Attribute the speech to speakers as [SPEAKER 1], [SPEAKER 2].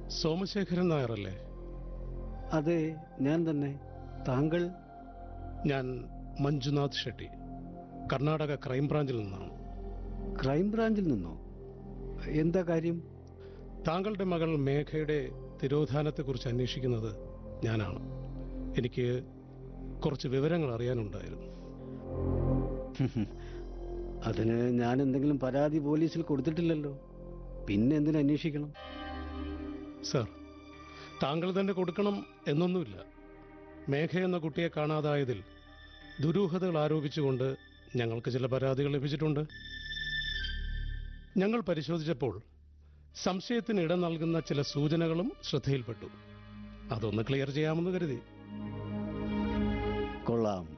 [SPEAKER 1] സോമശേഖരൻ നായരല്ലേ
[SPEAKER 2] അതെ ഞാൻ തന്നെ താങ്കൾ
[SPEAKER 1] ഞാൻ മഞ്ജുനാഥ് ഷെട്ടി കർണാടക ക്രൈംബ്രാഞ്ചിൽ നിന്നാണ്
[SPEAKER 2] ക്രൈംബ്രാഞ്ചിൽ നിന്നോ എന്താ കാര്യം
[SPEAKER 1] താങ്കളുടെ മകൾ മേഘയുടെ തിരോധാനത്തെക്കുറിച്ച് അന്വേഷിക്കുന്നത് ഞാനാണ് എനിക്ക് കുറച്ച് വിവരങ്ങൾ അറിയാനുണ്ടായിരുന്നു
[SPEAKER 2] അതിന് ഞാൻ എന്തെങ്കിലും പരാതി പോലീസിൽ കൊടുത്തിട്ടില്ലല്ലോ പിന്നെ എന്തിനു അന്വേഷിക്കണം
[SPEAKER 1] സർ താങ്കൾ തന്നെ കൊടുക്കണം എന്നൊന്നുമില്ല മേഘ എന്ന കുട്ടിയെ കാണാതായതിൽ ദുരൂഹതകൾ ആരോപിച്ചുകൊണ്ട് ഞങ്ങൾക്ക് ചില പരാതികൾ ലഭിച്ചിട്ടുണ്ട് ഞങ്ങൾ പരിശോധിച്ചപ്പോൾ സംശയത്തിന് ഇട നൽകുന്ന ചില സൂചനകളും ശ്രദ്ധയിൽപ്പെട്ടു അതൊന്ന് ക്ലിയർ ചെയ്യാമെന്ന് കരുതി
[SPEAKER 2] കൊള്ളാം